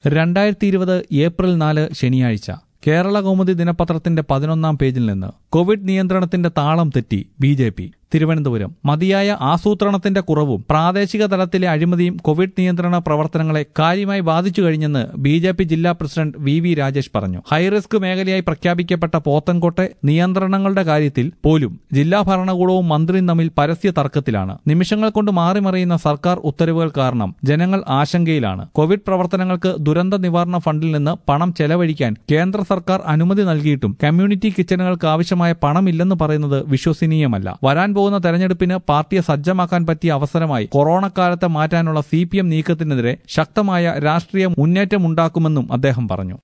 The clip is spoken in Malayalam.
രണ്ടായിരത്തി ഇരുപത് ഏപ്രിൽ നാല് ശനിയാഴ്ച കേരള കൗമുദി ദിനപത്രത്തിന്റെ പതിനൊന്നാം പേജിൽ നിന്ന് കോവിഡ് നിയന്ത്രണത്തിന്റെ താളം തെറ്റി ബി ജെ പി തിരുവനന്തപുരം മതിയായ ആസൂത്രണത്തിന്റെ കുറവും പ്രാദേശിക തലത്തിലെ അഴിമതിയും കോവിഡ് നിയന്ത്രണ പ്രവർത്തനങ്ങളെ കാര്യമായി ബാധിച്ചു കഴിഞ്ഞെന്ന് ബി ജെ പി ജില്ലാ പ്രസിഡന്റ് വി വി രാജേഷ് പറഞ്ഞു ഹൈറിസ്ക് മേഖലയായി പ്രഖ്യാപിക്കപ്പെട്ട പോത്തൻകോട്ടെ നിയന്ത്രണങ്ങളുടെ കാര്യത്തിൽ പോലും ജില്ലാ ഭരണകൂടവും മന്ത്രിയും തമ്മിൽ പരസ്യ തർക്കത്തിലാണ് നിമിഷങ്ങൾ കൊണ്ട് മാറിമറിയുന്ന സർക്കാർ ഉത്തരവുകൾ കാരണം ജനങ്ങൾ ആശങ്കയിലാണ് കോവിഡ് പ്രവർത്തനങ്ങൾക്ക് ദുരന്ത നിവാരണ ഫണ്ടിൽ നിന്ന് പണം ചെലവഴിക്കാൻ കേന്ദ്ര സർക്കാർ അനുമതി നൽകിയിട്ടും കമ്മ്യൂണിറ്റി കിച്ചണുകൾക്ക് ആവശ്യമായ പണമില്ലെന്ന് പറയുന്നത് വിശ്വസനീയമല്ല വരാൻ പോകുന്ന തെരഞ്ഞെടുപ്പിന് പാർട്ടിയെ സജ്ജമാക്കാൻ പറ്റിയ അവസരമായി കൊറോണക്കാലത്തെ മാറ്റാനുള്ള സി പി എം നീക്കത്തിനെതിരെ ശക്തമായ രാഷ്ട്രീയ മുന്നേറ്റമുണ്ടാക്കുമെന്നും അദ്ദേഹം പറഞ്ഞു